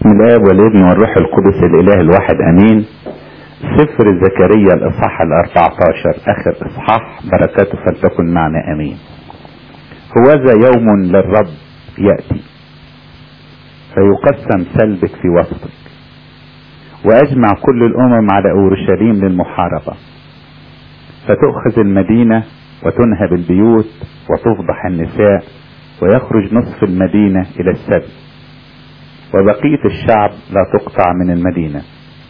بسم الله والابن والروح القدس الاله الواحد امين سفر زكريا الاصحاح الاربعتاشر اخر اصحاح بركاته فلتكن معنا امين هوذا يوم للرب يأتي فيقسم سلبك في وسطك واجمع كل الامم على اورشليم للمحاربة فتؤخذ المدينة وتنهب البيوت وتفضح النساء ويخرج نصف المدينة الى السبت وبقية الشعب لا تقطع من المدينة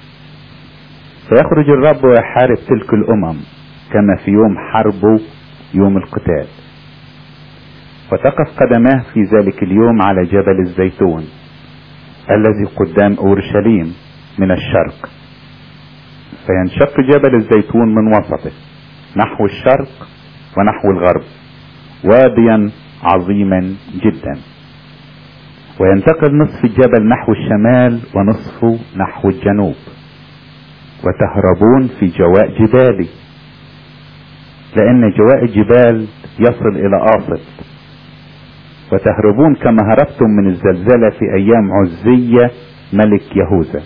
فيخرج الرب ويحارب تلك الأمم كما في يوم حربه يوم القتال وتقف قدماه في ذلك اليوم على جبل الزيتون الذي قدام أورشليم من الشرق فينشق جبل الزيتون من وسطه نحو الشرق ونحو الغرب واديا عظيما جدا وينتقل نصف الجبل نحو الشمال ونصفه نحو الجنوب وتهربون في جواء جبالي لأن جواء الجبال يصل إلى آصف وتهربون كما هربتم من الزلزلة في أيام عزية ملك يهوذا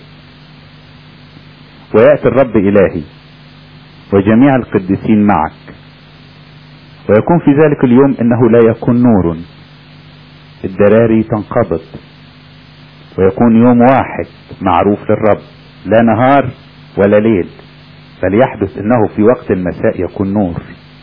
ويأتي الرب إلهي وجميع القديسين معك ويكون في ذلك اليوم إنه لا يكون نور الدراري تنقبض ويكون يوم واحد معروف للرب لا نهار ولا ليل بل يحدث انه في وقت المساء يكون نور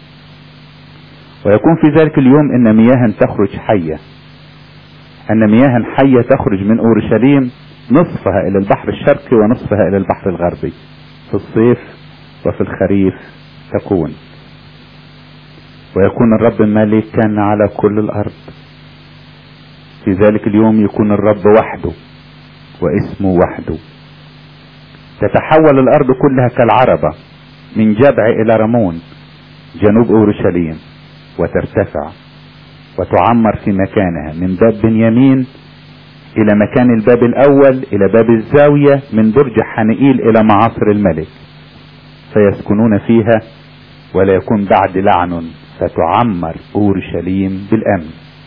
ويكون في ذلك اليوم ان مياها تخرج حية ان مياها حية تخرج من اورشليم نصفها الى البحر الشرقي ونصفها الى البحر الغربي في الصيف وفي الخريف تكون ويكون الرب ملكا على كل الارض في ذلك اليوم يكون الرب وحده واسمه وحده تتحول الارض كلها كالعربة من جبع الى رمون جنوب اورشليم وترتفع وتعمر في مكانها من باب بنيامين الى مكان الباب الاول الى باب الزاوية من برج حنئيل الى معاصر الملك فيسكنون فيها ولا يكون بعد لعن فتعمر اورشليم بالامن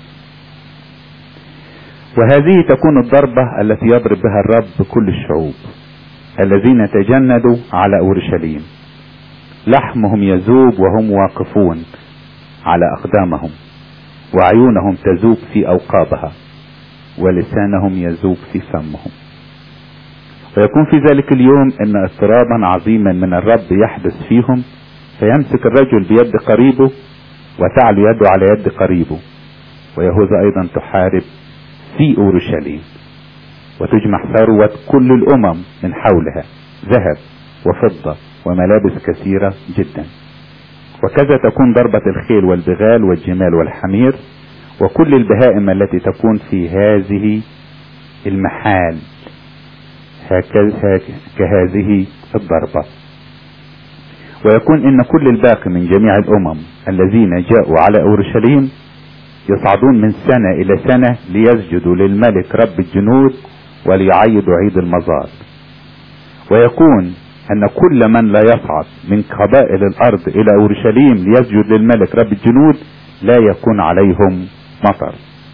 وهذه تكون الضربة التي يضرب بها الرب كل الشعوب الذين تجندوا على اورشليم لحمهم يذوب وهم واقفون على اقدامهم وعيونهم تذوب في اوقابها ولسانهم يذوب في فمهم ويكون في ذلك اليوم ان اضطرابا عظيما من الرب يحدث فيهم فيمسك الرجل بيد قريبه وتعلو يده على يد قريبه ويهوذا ايضا تحارب في اورشليم وتجمع ثروة كل الامم من حولها ذهب وفضة وملابس كثيرة جدا وكذا تكون ضربة الخيل والبغال والجمال والحمير وكل البهائم التي تكون في هذه المحال هكذا كهذه الضربة ويكون ان كل الباقي من جميع الامم الذين جاءوا على اورشليم يصعدون من سنة الى سنة ليسجدوا للملك رب الجنود وليعيدوا عيد المزار ويكون ان كل من لا يصعد من قبائل الارض الى اورشليم ليسجد للملك رب الجنود لا يكون عليهم مطر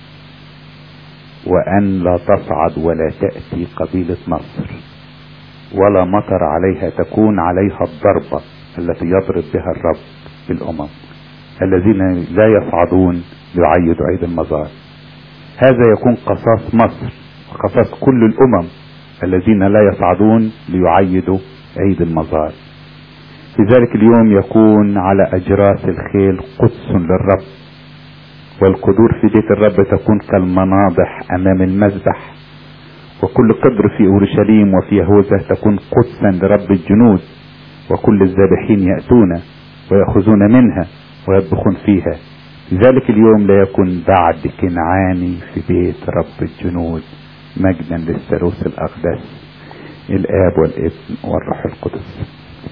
وان لا تصعد ولا تأتي قبيلة مصر ولا مطر عليها تكون عليها الضربة التي يضرب بها الرب بالامم الذين لا يصعدون ليعيدوا عيد المزار هذا يكون قصاص مصر وقصاص كل الامم الذين لا يصعدون ليعيدوا عيد المزار في ذلك اليوم يكون على اجراس الخيل قدس للرب والقدور في بيت الرب تكون كالمناضح امام المذبح وكل قدر في اورشليم وفي يهوذا تكون قدسا لرب الجنود وكل الذابحين ياتون وياخذون منها ويطبخون فيها ذلك اليوم لا يكون بعد كنعاني في بيت رب الجنود مجدا للثالوث الاقدس الاب والابن والروح القدس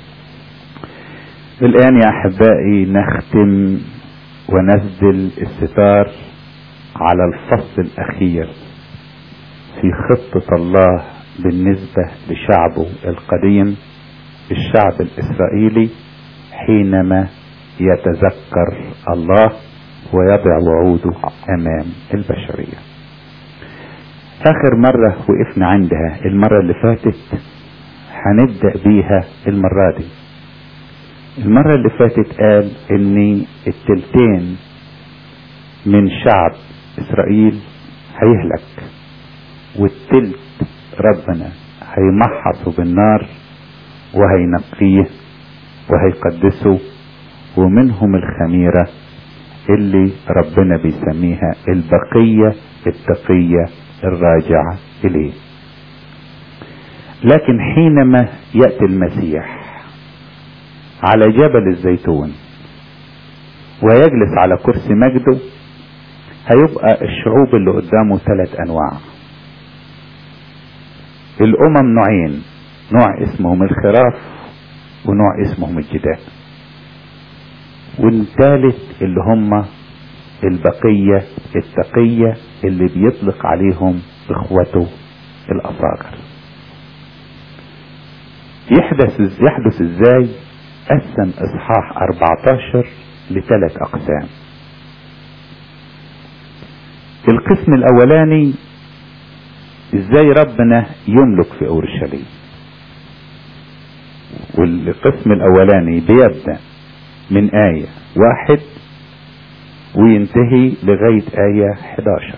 الان يا احبائي نختم ونسدل الستار على الفصل الاخير في خطة الله بالنسبة لشعبه القديم الشعب الاسرائيلي حينما يتذكر الله ويضع وعوده امام البشريه اخر مرة وقفنا عندها المرة اللي فاتت هنبدأ بيها المرة دي المرة اللي فاتت قال ان التلتين من شعب اسرائيل هيهلك والتلت ربنا هيمحصه بالنار وهينقيه وهيقدسه ومنهم الخميرة اللي ربنا بيسميها البقية التقية الراجعة إليه لكن حينما يأتي المسيح على جبل الزيتون ويجلس على كرسي مجده هيبقى الشعوب اللي قدامه ثلاث أنواع الأمم نوعين نوع اسمهم الخراف ونوع اسمهم الجداء والثالث اللي هم البقية التقية اللي بيطلق عليهم اخوته الاصاغر يحدث يحدث ازاي قسم اصحاح 14 لثلاث اقسام القسم الاولاني ازاي ربنا يملك في اورشليم والقسم الاولاني بيبدأ من آية واحد وينتهي لغاية آية 11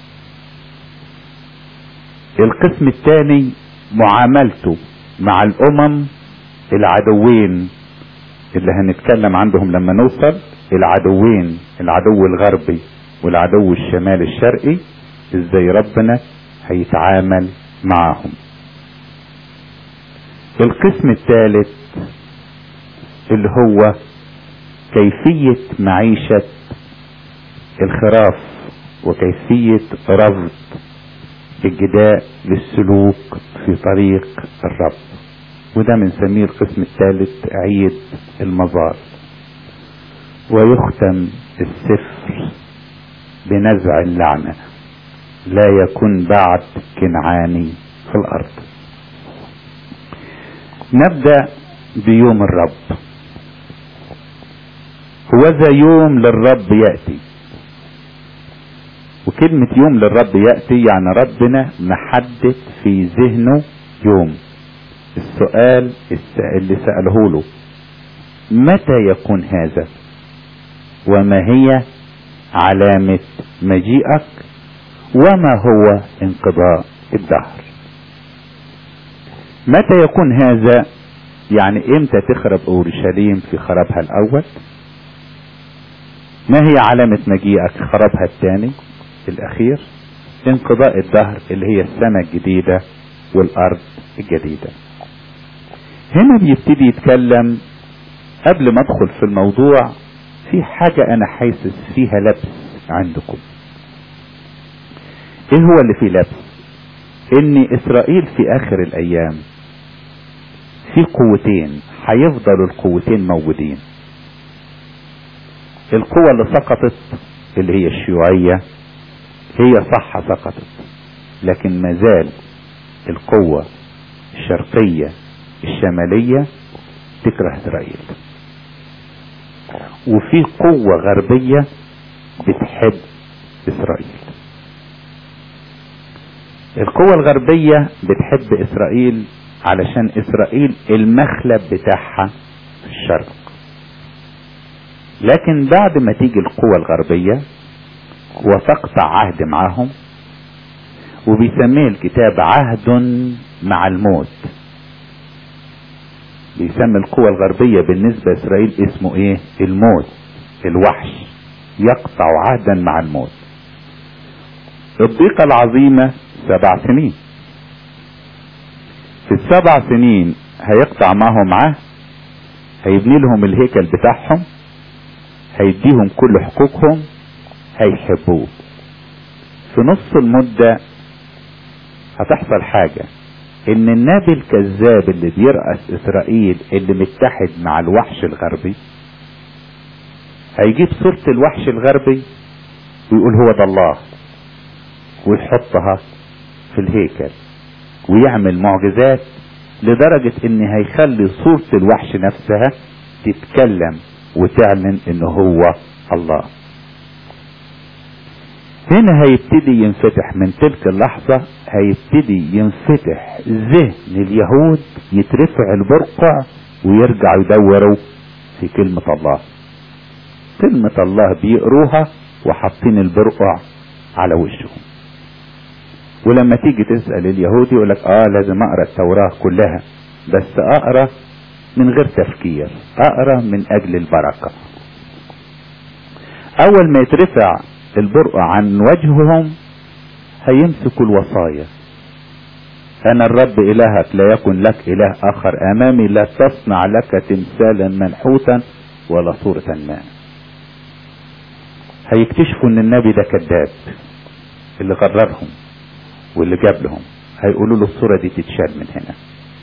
القسم الثاني معاملته مع الأمم العدوين اللي هنتكلم عنهم لما نوصل العدوين العدو الغربي والعدو الشمال الشرقي ازاي ربنا هيتعامل معهم القسم الثالث اللي هو كيفية معيشة الخراف وكيفية رفض الجداء للسلوك في طريق الرب وده بنسميه القسم الثالث عيد المظار ويختم السفر بنزع اللعنة لا يكون بعد كنعاني في الأرض نبدأ بيوم الرب هوذا يوم للرب يأتي وكلمة يوم للرب يأتي يعني ربنا محدد في ذهنه يوم السؤال اللي سأله له متى يكون هذا وما هي علامة مجيئك وما هو انقضاء الدهر متى يكون هذا يعني امتى تخرب اورشليم في خرابها الاول ما هي علامة مجيئك خرابها الثاني الاخير انقضاء الدهر اللي هي السنة الجديدة والارض الجديدة هنا بيبتدي يتكلم قبل ما ادخل في الموضوع في حاجة انا حاسس فيها لبس عندكم ايه هو اللي فيه لبس ان اسرائيل في اخر الايام في قوتين هيفضلوا القوتين موجودين القوة اللي سقطت اللي هي الشيوعية هي صح سقطت لكن مازال القوة الشرقية الشمالية تكره اسرائيل وفي قوة غربية بتحب اسرائيل القوة الغربية بتحب اسرائيل علشان اسرائيل المخلب بتاعها في الشرق لكن بعد ما تيجي القوة الغربية وتقطع عهد معاهم وبيسميه الكتاب عهد مع الموت بيسمي القوة الغربية بالنسبة لإسرائيل اسمه ايه الموت الوحش يقطع عهدا مع الموت الضيقة العظيمة سبع سنين في السبع سنين هيقطع معهم عهد هيبني لهم الهيكل بتاعهم هيديهم كل حقوقهم هيحبوه في نص المدة هتحصل حاجة ان النبي الكذاب اللي بيرأس اسرائيل اللي متحد مع الوحش الغربي هيجيب صورة الوحش الغربي ويقول هو ده الله ويحطها في الهيكل ويعمل معجزات لدرجة ان هيخلي صورة الوحش نفسها تتكلم وتعلن ان هو الله هنا هيبتدي ينفتح من تلك اللحظة هيبتدي ينفتح ذهن اليهود يترفع البرقع ويرجعوا يدوروا في كلمة الله كلمة الله بيقروها وحاطين البرقع على وشهم ولما تيجي تسأل اليهودي يقول لك اه لازم اقرا التوراة كلها بس اقرا من غير تفكير اقرا من اجل البركة اول ما يترفع البرقع عن وجههم هيمسكوا الوصايا انا الرب الهك لا يكن لك اله اخر امامي لا تصنع لك تمثالا منحوتا ولا صورة ما هيكتشفوا ان النبي ده كذاب اللي غررهم واللي جاب لهم هيقولوا له الصورة دي تتشال من هنا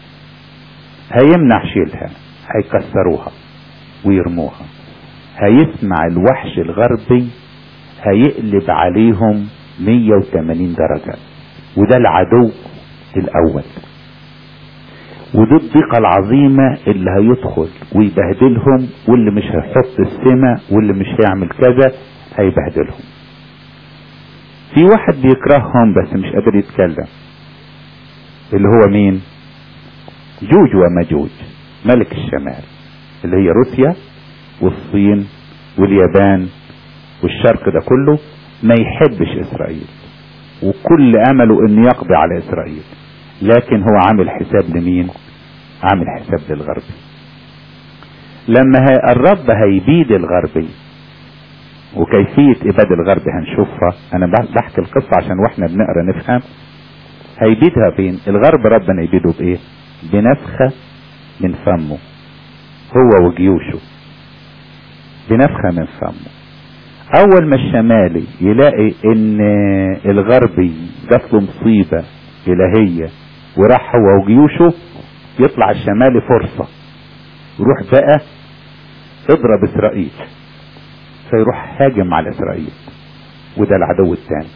هيمنع شيلها هيكسروها ويرموها هيسمع الوحش الغربي هيقلب عليهم 180 درجة وده العدو الاول ودي الضيقة العظيمة اللي هيدخل ويبهدلهم واللي مش هيحط السمة واللي مش هيعمل كذا هيبهدلهم في واحد بيكرههم بس مش قادر يتكلم اللي هو مين جوج ومجوج ملك الشمال اللي هي روسيا والصين واليابان والشرق ده كله ما يحبش اسرائيل وكل امله انه يقضي على اسرائيل لكن هو عامل حساب لمين عامل حساب للغربي لما الرب هيبيد الغربي وكيفية إبادة الغرب هنشوفها أنا بحكي القصة عشان وإحنا بنقرا نفهم هيبيدها فين؟ الغرب ربنا يبيده بإيه؟ بنفخة من فمه هو وجيوشه بنفخة من فمه أول ما الشمالي يلاقي إن الغربي جات له مصيبة إلهية وراح هو وجيوشه يطلع الشمالي فرصة يروح بقى اضرب إسرائيل فيروح هاجم على اسرائيل وده العدو الثاني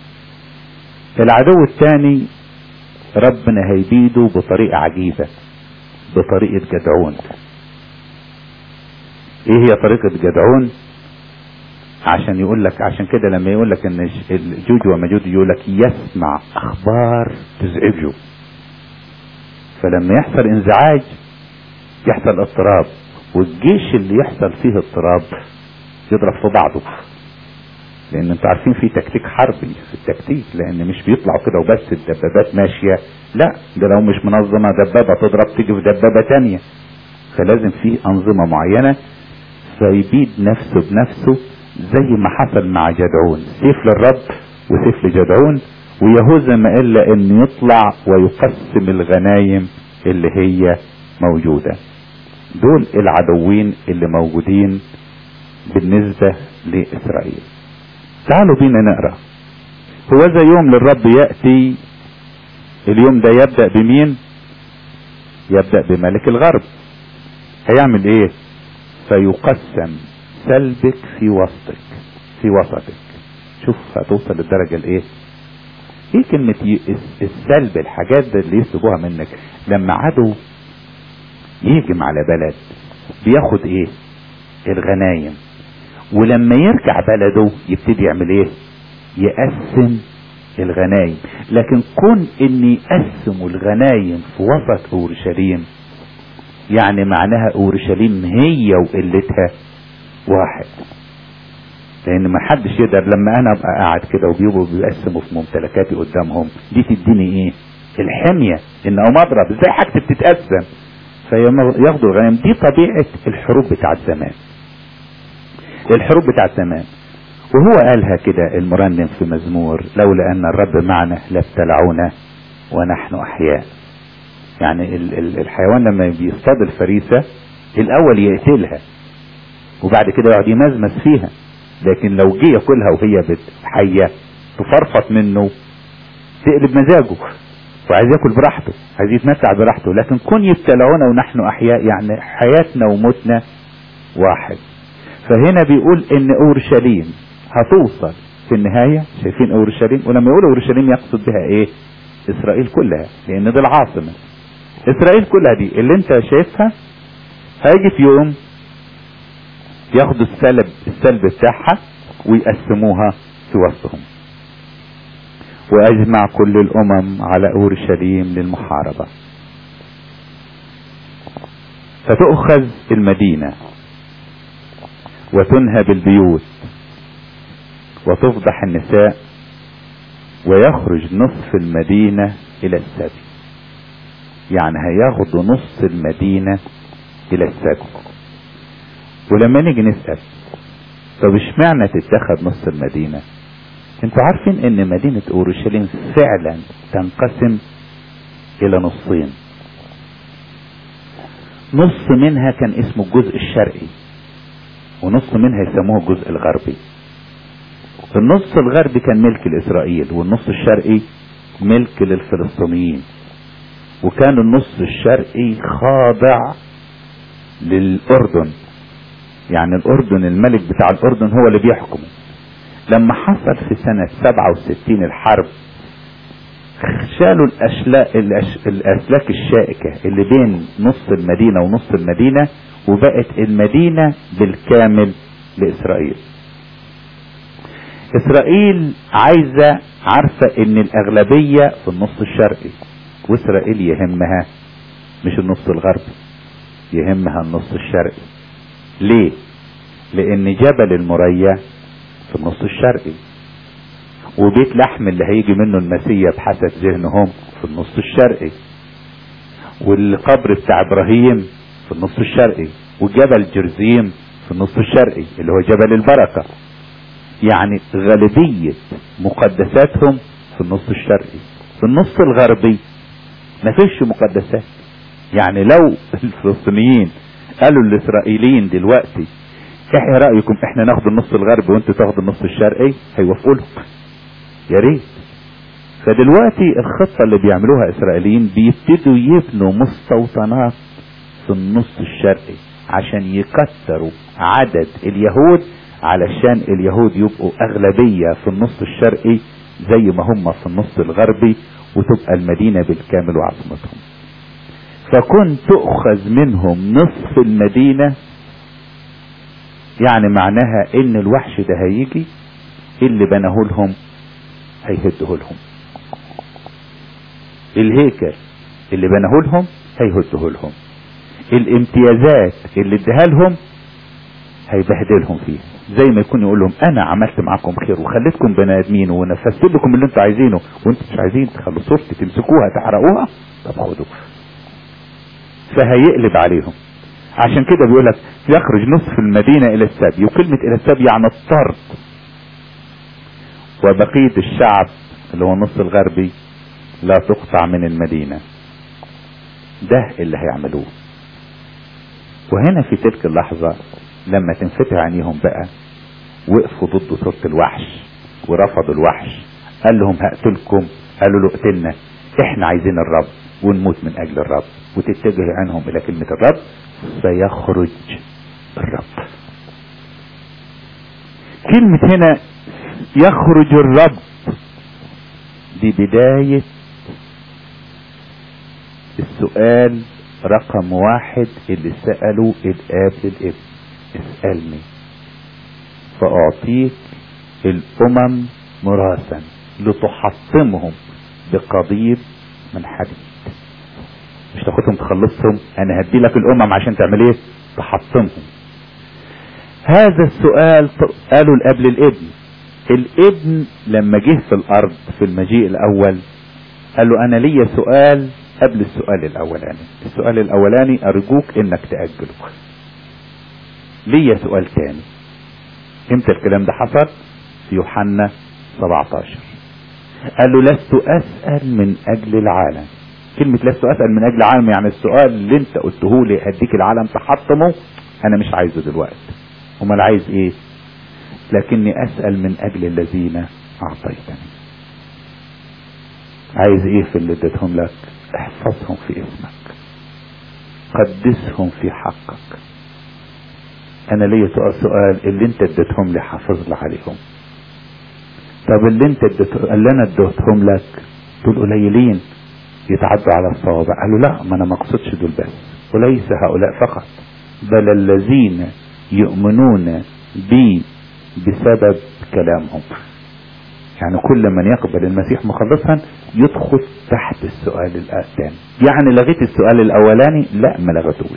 العدو الثاني ربنا هيبيده بطريقة عجيبة بطريقة جدعون ايه هي طريقة جدعون عشان يقول لك عشان كده لما يقول لك ان الجوج ومجوج يقول لك يسمع اخبار تزعجه فلما يحصل انزعاج يحصل اضطراب والجيش اللي يحصل فيه اضطراب يضرب في بعضه لان انتوا عارفين في تكتيك حربي في التكتيك لان مش بيطلعوا كده وبس الدبابات ماشية لا ده لو مش منظمة دبابة تضرب تيجي في دبابة تانية فلازم في انظمة معينة فيبيد نفسه بنفسه زي ما حصل مع جدعون سيف للرب وسيف لجدعون ويهوذا ما الا ان يطلع ويقسم الغنايم اللي هي موجودة دول العدوين اللي موجودين بالنسبة لإسرائيل تعالوا بينا نقرأ هو ذا يوم للرب يأتي اليوم ده يبدأ بمين يبدأ بملك الغرب هيعمل ايه فيقسم سلبك في وسطك في وسطك شوف هتوصل للدرجة الايه ايه كلمة السلب الحاجات اللي يسلبوها منك لما عدو يهجم على بلد بياخد ايه الغنايم ولما يرجع بلده يبتدي يعمل ايه يقسم الغنايم لكن كون ان يقسموا الغنايم في وسط اورشليم يعني معناها اورشليم هي وقلتها واحد لان ما حدش يقدر لما انا ابقى قاعد كده وبيبقوا بيقسموا في ممتلكاتي قدامهم دي تديني ايه الحمية ان او مضرب ازاي حاجتي بتتقسم فياخدوا الغنائم دي طبيعة الحروب بتاعت زمان الحروب بتاعت زمان وهو قالها كده المرنم في مزمور لولا ان الرب معنا لابتلعونا ونحن احياء يعني ال ال الحيوان لما بيصطاد الفريسة الاول يقتلها وبعد كده يقعد يمزمز فيها لكن لو جه ياكلها وهي حية تفرفط منه تقلب مزاجه وعايز ياكل براحته عايز يتمتع براحته لكن كن يبتلعونا ونحن احياء يعني حياتنا وموتنا واحد فهنا بيقول ان اورشليم هتوصل في النهاية شايفين اورشليم ولما يقول اورشليم يقصد بها ايه اسرائيل كلها لان دي العاصمة اسرائيل كلها دي اللي انت شايفها هيجي في يوم ياخدوا السلب السلب بتاعها ويقسموها في وسطهم واجمع كل الامم على اورشليم للمحاربة فتؤخذ المدينة وتنهب البيوت وتفضح النساء ويخرج نصف المدينة الى السبي يعني هياخدوا نص المدينة الى السبي ولما نيجي نسأل طب اشمعنى تتخذ نص المدينة انتوا عارفين ان مدينة اورشليم فعلا تنقسم الى نصين نص منها كان اسمه الجزء الشرقي ونص منها يسموه الجزء الغربي النص الغربي كان ملك لاسرائيل والنص الشرقي ملك للفلسطينيين وكان النص الشرقي خاضع للاردن يعني الاردن الملك بتاع الاردن هو اللي بيحكمه لما حصل في سنة 67 الحرب شالوا الأشلاء الأش... الأسلاك الشائكة اللي بين نص المدينة ونص المدينة وبقت المدينة بالكامل لإسرائيل إسرائيل عايزة عارفة إن الأغلبية في النص الشرقي وإسرائيل يهمها مش النص الغربي يهمها النص الشرقي ليه؟ لأن جبل المريا في النص الشرقي وبيت لحم اللي هيجي منه المسيا بحسب ذهنهم في النص الشرقي والقبر بتاع ابراهيم في النص الشرقي وجبل جرزيم في النص الشرقي اللي هو جبل البركة يعني غالبية مقدساتهم في النص الشرقي في النص الغربي ما فيش مقدسات يعني لو الفلسطينيين قالوا للاسرائيليين دلوقتي ايه رايكم احنا ناخد النص الغربي وانتوا تاخدوا النص الشرقي هيوافقوا لهم يا ريت فدلوقتي الخطه اللي بيعملوها اسرائيليين بيبتدوا يبنوا مستوطنات في النص الشرقي عشان يكتروا عدد اليهود علشان اليهود يبقوا اغلبيه في النص الشرقي زي ما هم في النص الغربي وتبقى المدينه بالكامل وعاصمتهم فكن تؤخذ منهم نصف المدينه يعني معناها ان الوحش ده هيجي اللي بناه لهم هيهده لهم الهيكل اللي بناه لهم هيهده لهم الامتيازات اللي اديها لهم هيبهدلهم فيها زي ما يكون يقول لهم انا عملت معاكم خير وخليتكم بني ادمين ونفذت لكم اللي انتوا عايزينه وانتوا مش عايزين تخلوا صورتي تمسكوها تحرقوها طب خدوا فهيقلب عليهم عشان كده بيقول لك يخرج نصف المدينة الى السبي وكلمة الى السبي يعني الطرد وبقية الشعب اللي هو النص الغربي لا تقطع من المدينة ده اللي هيعملوه وهنا في تلك اللحظة لما تنفتح عينيهم بقى وقفوا ضد صورة الوحش ورفضوا الوحش قال لهم هقتلكم قالوا له اقتلنا احنا عايزين الرب ونموت من اجل الرب وتتجه عينهم الى كلمة الرب فيخرج الرب كلمة هنا يخرج الرب دي بداية السؤال رقم واحد اللي سأله الآب للابن اسألني فأعطيك الأمم مراسا لتحطمهم بقضيب من حديد مش تاخدهم تخلصهم انا هدي لك الامم عشان تعمل ايه تحطمهم هذا السؤال قالوا الاب للابن الابن لما جه في الارض في المجيء الاول قال له انا ليا سؤال قبل السؤال الاولاني السؤال الاولاني ارجوك انك تأجله ليا سؤال تاني امتى الكلام ده حصل في يوحنا 17 قال له لست اسأل من اجل العالم كلمة لست اسأل من اجل العالم يعني السؤال اللي انت قلته لي هديك العالم تحطمه انا مش عايزه دلوقتي امال عايز ايه لكني اسأل من اجل الذين اعطيتني عايز ايه في اللي اديتهم لك احفظهم في اسمك قدسهم في حقك انا ليا سؤال سؤال اللي انت اديتهم لي حافظ لي عليهم طب اللي انت اديته اللي انا اديتهم لك دول قليلين يتعدوا على الصوابع قالوا لا ما انا ما اقصدش دول بس وليس هؤلاء فقط بل الذين يؤمنون بي بسبب كلامهم يعني كل من يقبل المسيح مخلصا يدخل تحت السؤال الثاني يعني لغيت السؤال الاولاني لا ما لغتوش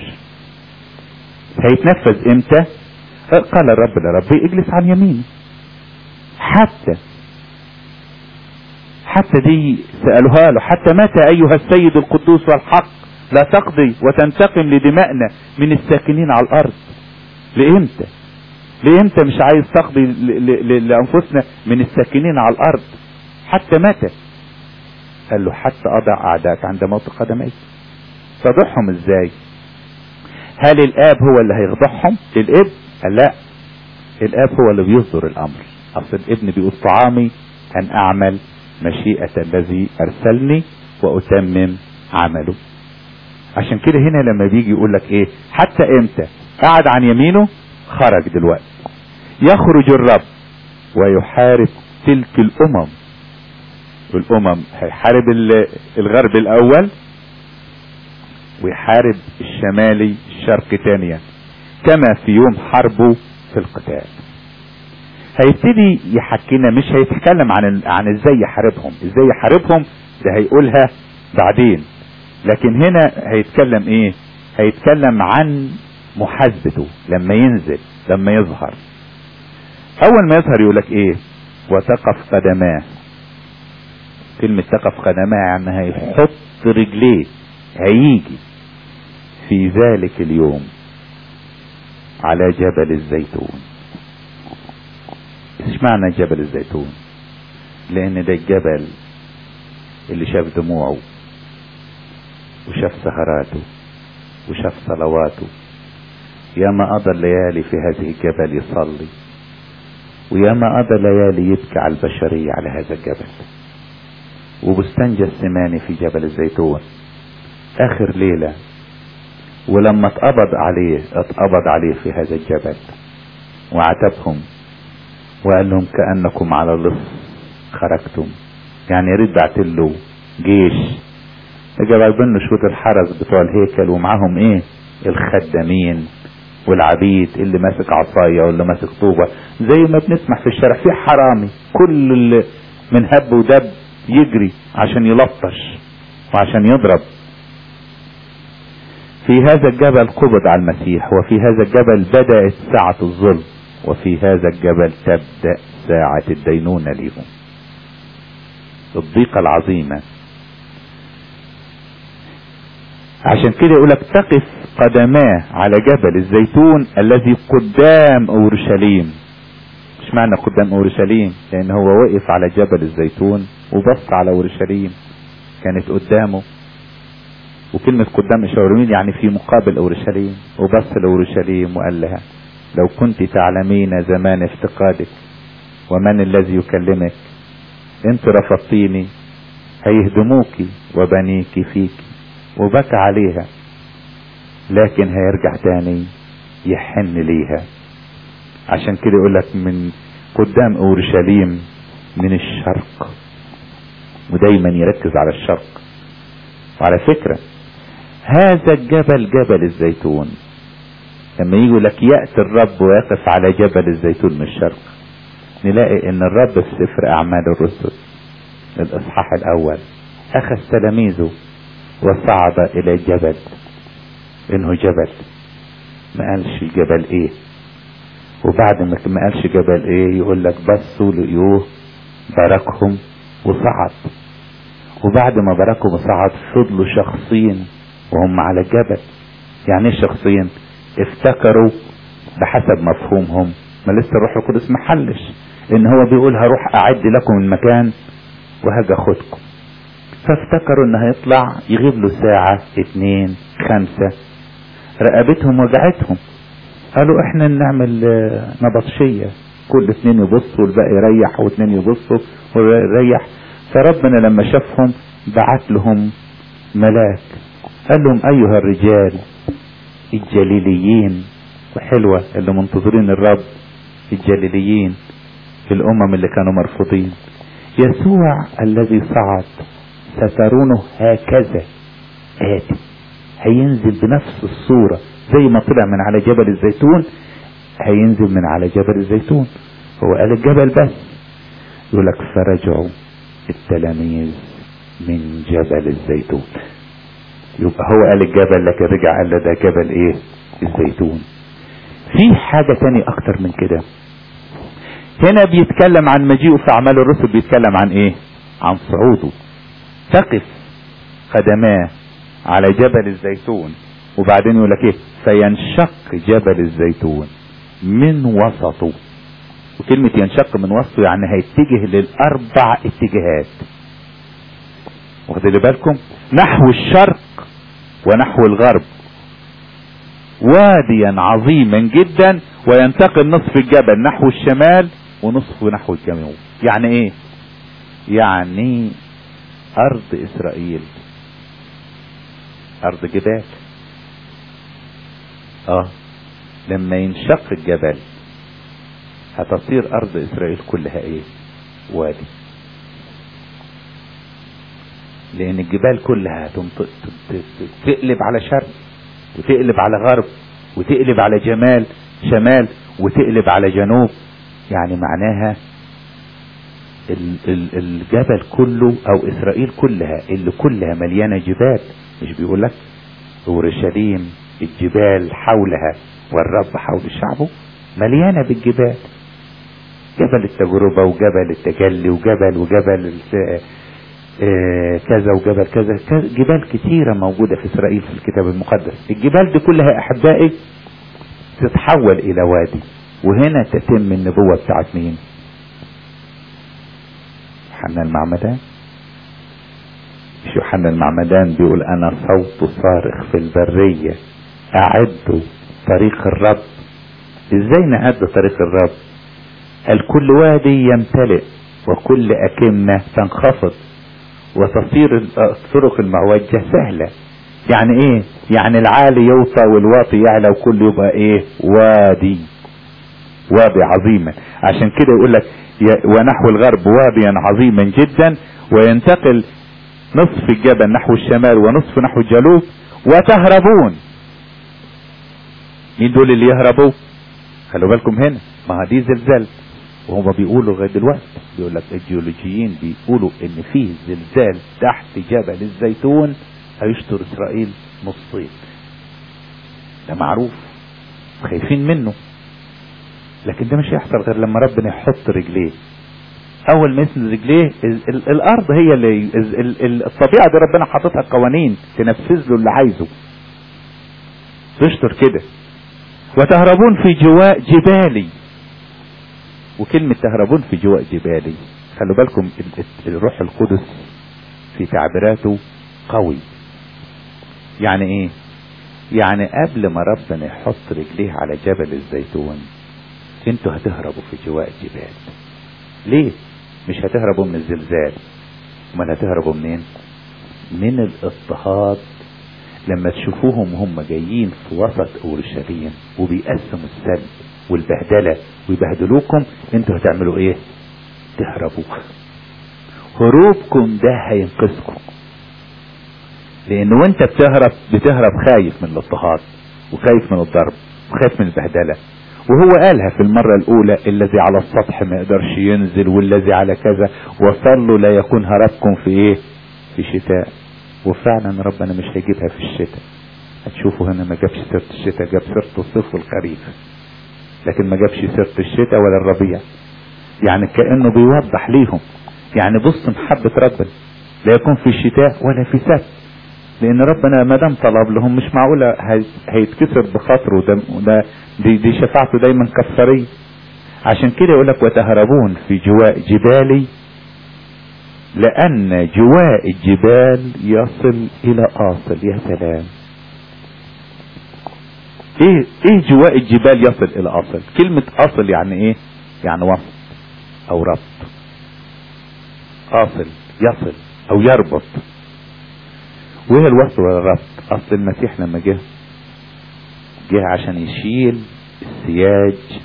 هيتنفذ امتى قال الرب لربي اجلس عن يميني حتى حتى دي سألوها له حتى متى أيها السيد القدوس والحق لا تقضي وتنتقم لدمائنا من الساكنين على الأرض لإمتى لإمتى مش عايز تقضي لأنفسنا من الساكنين على الأرض حتى متى قال له حتى أضع أعداءك عند موت قدميك تضعهم إزاي هل الآب هو اللي هيخضعهم الابن قال لا الآب هو اللي بيصدر الأمر أصل الابن بيقول طعامي أن أعمل مشيئة الذي أرسلني وأتمم عمله عشان كده هنا لما بيجي يقول لك ايه حتى امتى قعد عن يمينه خرج دلوقتي يخرج الرب ويحارب تلك الامم والامم هيحارب الغرب الاول ويحارب الشمالي الشرق تانيا كما في يوم حربه في القتال هيبتدي يحكينا مش هيتكلم عن عن ازاي يحاربهم ازاي يحاربهم ده هيقولها بعدين لكن هنا هيتكلم ايه هيتكلم عن محاسبته لما ينزل لما يظهر اول ما يظهر يقولك ايه وتقف قدماه كلمة تقف قدماه يعني هيحط رجليه هيجي في ذلك اليوم على جبل الزيتون ايش معنى جبل الزيتون لان ده الجبل اللي شاف دموعه وشاف سهراته وشاف صلواته ياما قضى الليالي في هذه الجبل يصلي وياما قضى ليالي يبكي على البشرية على هذا الجبل وبستان جسماني في جبل الزيتون اخر ليلة ولما اتقبض عليه اتقبض عليه في هذا الجبل وعاتبهم وقال لهم كأنكم على لص خرجتم يعني يريد بعت له جيش جايبين شوط الحرس بتوع الهيكل ومعاهم ايه الخدامين والعبيد اللي ماسك عصايه واللي ماسك طوبه زي ما بنسمع في الشارع في حرامي كل اللي من هب ودب يجري عشان يلطش وعشان يضرب في هذا الجبل قبض على المسيح وفي هذا الجبل بدأت ساعة الظلم وفي هذا الجبل تبدأ ساعة الدينونة ليهم الضيقة العظيمة عشان كده يقولك تقف قدماه على جبل الزيتون الذي قدام اورشليم مش معنى قدام اورشليم لان هو وقف على جبل الزيتون وبص على اورشليم كانت قدامه وكلمة قدام اورشليم يعني في مقابل اورشليم وبص لاورشليم وقال لها لو كنت تعلمين زمان افتقادك ومن الذي يكلمك انت رفضتيني هيهدموك وبنيك فيك وبكى عليها لكن هيرجع تاني يحن ليها عشان كده يقولك من قدام اورشليم من الشرق ودايما يركز على الشرق وعلى فكرة هذا الجبل جبل الزيتون لما يجي لك يأتي الرب ويقف على جبل الزيتون من الشرق نلاقي ان الرب في سفر اعمال الرسل الاصحاح الاول اخذ تلاميذه وصعد الى الجبل انه جبل ما قالش الجبل ايه وبعد ما ما قالش جبل ايه يقول لك بصوا لقيوه باركهم وصعد وبعد ما باركهم وصعد فضلوا شخصين وهم على الجبل يعني ايه شخصين افتكروا بحسب مفهومهم ما لسه الروح القدس ما حلش ان هو بيقول هروح اعد لكم المكان وهاجي اخدكم فافتكروا ان هيطلع يغيب له ساعة اتنين خمسة رقبتهم وجعتهم قالوا احنا نعمل نبطشية كل اتنين يبصوا والباقي يريح واتنين يبصوا ويريح فربنا لما شافهم بعت لهم ملاك قال لهم ايها الرجال الجليليين وحلوة اللي منتظرين الرب الجليليين الامم اللي كانوا مرفوضين يسوع الذي صعد سترونه هكذا آتي هينزل بنفس الصورة زي ما طلع من على جبل الزيتون هينزل من على جبل الزيتون هو قال الجبل بس يقول لك فرجعوا التلاميذ من جبل الزيتون يبقى هو قال الجبل لكن رجع قال ده جبل ايه الزيتون في حاجة تاني اكتر من كده هنا بيتكلم عن مجيئه في اعمال الرسل بيتكلم عن ايه عن صعوده تقف قدماه على جبل الزيتون وبعدين يقول لك ايه فينشق جبل الزيتون من وسطه وكلمة ينشق من وسطه يعني هيتجه للأربع اتجاهات واخدين بالكم نحو الشرق ونحو الغرب واديا عظيما جدا وينتقل نصف الجبل نحو الشمال ونصف نحو الجنوب يعني ايه يعني ارض اسرائيل ارض جبال اه لما ينشق الجبل هتصير ارض اسرائيل كلها ايه وادي لان الجبال كلها تقلب على شرق وتقلب على غرب وتقلب على جمال شمال وتقلب على جنوب يعني معناها الجبل كله او اسرائيل كلها اللي كلها مليانة جبال مش بيقول لك اورشليم الجبال حولها والرب حول شعبه مليانة بالجبال جبل التجربة وجبل التجلي وجبل وجبل آه كذا وجبل كذا, كذا جبال كثيرة موجودة في إسرائيل في الكتاب المقدس الجبال دي كلها أحبائي تتحول إلى وادي وهنا تتم النبوة بتاعت مين يوحنا المعمدان مش يوحنا المعمدان بيقول أنا صوت صارخ في البرية أعدوا طريق الرب ازاي نعد طريق الرب قال كل وادي يمتلئ وكل أكمة تنخفض وتصير الطرق المعوجة سهلة يعني ايه يعني العالي يوطى والواطي يعلى وكل يبقى ايه وادي وادي عظيما عشان كده يقول لك ونحو الغرب واديا عظيما جدا وينتقل نصف الجبل نحو الشمال ونصف نحو الجنوب وتهربون مين دول اللي يهربوا خلوا بالكم هنا ما دي زلزال وهم بيقولوا لغايه دلوقتي بيقول لك الجيولوجيين بيقولوا ان في زلزال تحت جبل الزيتون هيشطر اسرائيل نصين ده معروف خايفين منه لكن ده مش هيحصل غير لما ربنا يحط رجليه اول ما يسند رجليه الارض هي اللي الطبيعه دي ربنا حاططها قوانين تنفذ له اللي عايزه تشطر كده وتهربون في جواء جبالي وكلمة تهربون في جواء جبالي خلوا بالكم الروح القدس في تعبيراته قوي يعني ايه يعني قبل ما ربنا يحط رجليه على جبل الزيتون انتوا هتهربوا في جواء الجبال ليه مش هتهربوا من الزلزال امال هتهربوا منين من الاضطهاد لما تشوفوهم هم جايين في وسط اورشليم وبيقسموا السلب والبهدله ويبهدلوكم انتوا هتعملوا ايه تهربوا هروبكم ده هينقذكم لان وانت بتهرب بتهرب خايف من الاضطهاد وخايف من الضرب وخايف من البهدله وهو قالها في المرة الأولى الذي على السطح ما يقدرش ينزل والذي على كذا وصلوا لا يكون هربكم في إيه؟ في شتاء وفعلا ربنا مش هيجيبها في الشتاء هتشوفوا هنا ما جابش سيرة الشتاء جاب سيرة الصيف والخريف لكن ما جابش سيرة الشتاء ولا الربيع يعني كأنه بيوضح ليهم يعني بص محبة ربنا لا يكون في شتاء ولا في سبت لان ربنا ما دام طلب لهم مش معقوله هيتكسر بخاطره ده, ده دي, دي شفاعته دايما كفاريه عشان كده يقول لك وتهربون في جواء جبالي لان جواء الجبال يصل الى اصل يا سلام ايه ايه جواء الجبال يصل الى اصل كلمة اصل يعني ايه يعني وسط او ربط اصل يصل او يربط وايه الوصل والربط اصل المسيح لما جه جه عشان يشيل السياج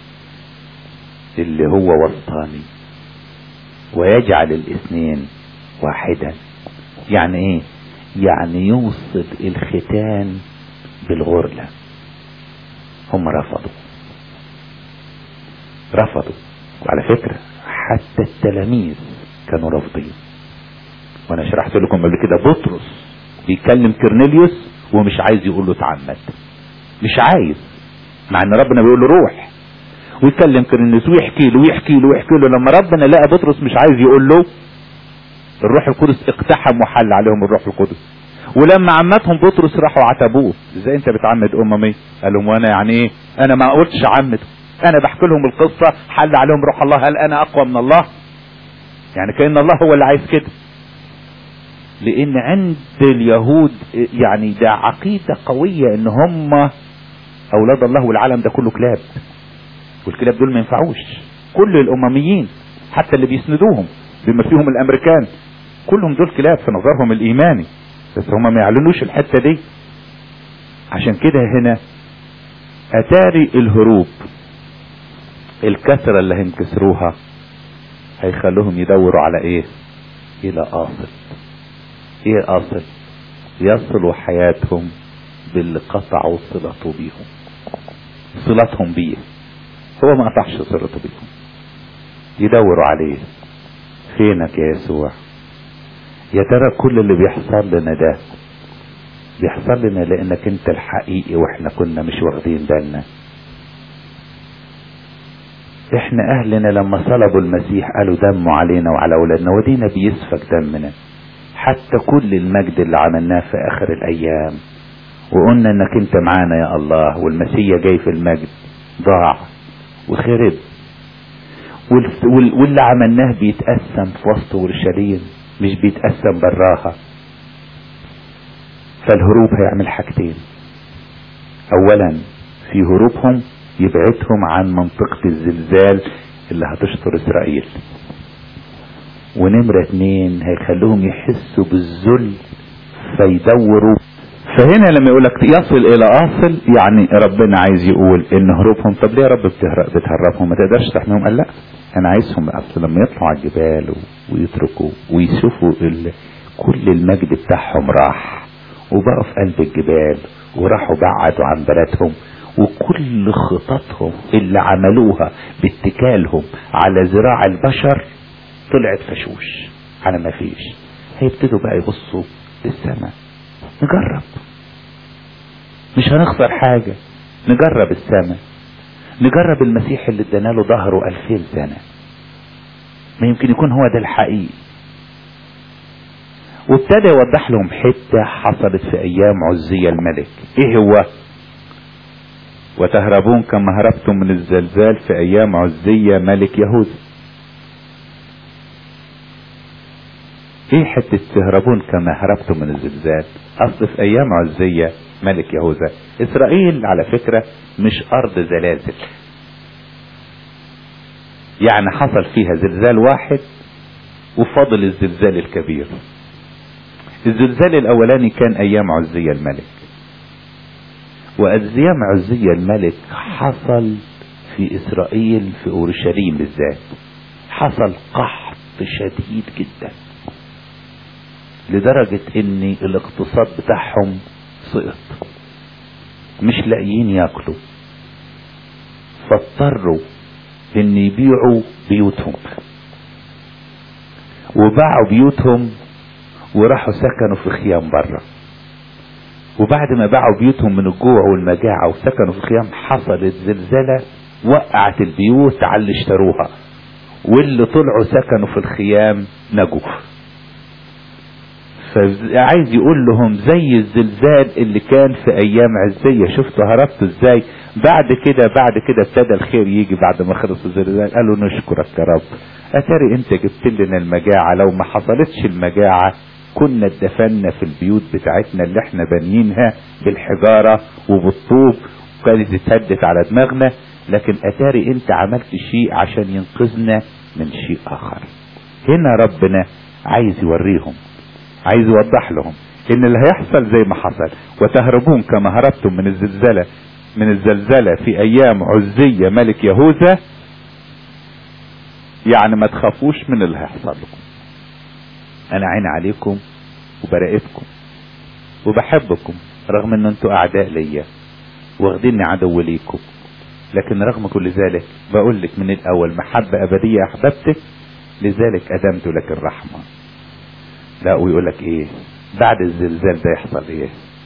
اللي هو وسطاني ويجعل الاثنين واحدا يعني ايه يعني يوصل الختان بالغرلة هم رفضوا رفضوا وعلى فكرة حتى التلاميذ كانوا رافضين وانا شرحت لكم قبل كده بطرس بيكلم كرنيليوس ومش عايز يقول له تعمد مش عايز مع ان ربنا بيقول له روح ويكلم كرنيليوس ويحكي له ويحكي له ويحكي له لما ربنا لقى بطرس مش عايز يقول له الروح القدس اقتحم وحل عليهم الروح القدس ولما عمتهم بطرس راحوا عتبوه ازاي انت بتعمد اممي قال لهم وانا يعني ايه انا ما قلتش عمد انا بحكي لهم القصة حل عليهم روح الله هل انا اقوى من الله يعني كأن الله هو اللي عايز كده لان عند اليهود يعني ده عقيدة قوية ان هم اولاد الله والعالم ده كله كلاب والكلاب دول ما ينفعوش كل الامميين حتى اللي بيسندوهم بما فيهم الامريكان كلهم دول كلاب في نظرهم الايماني بس هم ما يعلنوش الحتة دي عشان كده هنا اتاري الهروب الكسرة اللي هينكسروها هيخلوهم يدوروا على ايه الى اصل ايه اصل يصلوا حياتهم باللي قطعوا صلته بيهم صلتهم بيه هو ما قطعش صلته بيهم يدوروا عليه فينك يا يسوع يا ترى كل اللي بيحصل لنا ده بيحصل لنا لانك انت الحقيقي واحنا كنا مش واخدين بالنا احنا اهلنا لما صلبوا المسيح قالوا دمه علينا وعلى اولادنا ودينا بيسفك دمنا حتى كل المجد اللي عملناه في اخر الايام وقلنا انك انت معانا يا الله والمسيح جاي في المجد ضاع وخرب واللي عملناه بيتقسم في وسط اورشليم مش بيتقسم براها فالهروب هيعمل حاجتين اولا في هروبهم يبعدهم عن منطقة الزلزال اللي هتشطر اسرائيل ونمرة اتنين هيخلوهم يحسوا بالذل فيدوروا فهنا لما يقول لك يصل الى اصل يعني ربنا عايز يقول ان هروبهم طب ليه يا رب بتهربهم ما تقدرش تحميهم قال لا انا عايزهم اصل لما يطلعوا على الجبال ويتركوا ويشوفوا ال... كل المجد بتاعهم راح وبقوا في قلب الجبال وراحوا بعدوا عن بلدهم وكل خططهم اللي عملوها باتكالهم على ذراع البشر طلعت فشوش على ما فيش هيبتدوا بقى يبصوا للسماء نجرب مش هنخسر حاجة نجرب السماء نجرب المسيح اللي ادانا له ظهره ألفين سنة ما يمكن يكون هو ده الحقيقي وابتدى يوضح لهم حتة حصلت في أيام عزية الملك إيه هو؟ وتهربون كما هربتم من الزلزال في أيام عزية ملك يهوذا ايه حتة تهربون كما هربتم من الزلزال اصل في ايام عزية ملك يهوذا اسرائيل على فكرة مش ارض زلازل يعني حصل فيها زلزال واحد وفضل الزلزال الكبير الزلزال الاولاني كان ايام عزية الملك وايام عزية الملك حصل في اسرائيل في اورشليم بالذات حصل قحط شديد جدا لدرجة ان الاقتصاد بتاعهم سقط مش لاقيين ياكلوا فاضطروا ان يبيعوا بيوتهم وباعوا بيوتهم وراحوا سكنوا في خيام بره وبعد ما باعوا بيوتهم من الجوع والمجاعة وسكنوا في خيام حصلت زلزلة وقعت البيوت على اللي اشتروها واللي طلعوا سكنوا في الخيام نجوا فعايز يقول لهم زي الزلزال اللي كان في ايام عزية شفتوا هربتوا ازاي بعد كده بعد كده ابتدى الخير يجي بعد ما خلص الزلزال قالوا نشكرك يا رب اتاري انت جبت لنا المجاعة لو ما حصلتش المجاعة كنا اتدفنا في البيوت بتاعتنا اللي احنا بانيينها بالحجارة وبالطوب وكانت اتهدت على دماغنا لكن اتاري انت عملت شيء عشان ينقذنا من شيء اخر هنا ربنا عايز يوريهم عايز يوضح لهم ان اللي هيحصل زي ما حصل وتهربون كما هربتم من الزلزلة من الزلزلة في ايام عزية ملك يهوذا يعني ما تخافوش من اللي هيحصل لكم انا عين عليكم وبراقبكم وبحبكم رغم ان انتوا اعداء ليا واخديني عدو ليكم لكن رغم كل ذلك بقول لك من الاول محبة ابدية احببتك لذلك ادمت لك الرحمة لا ويقول لك ايه بعد الزلزال ده يحصل ايه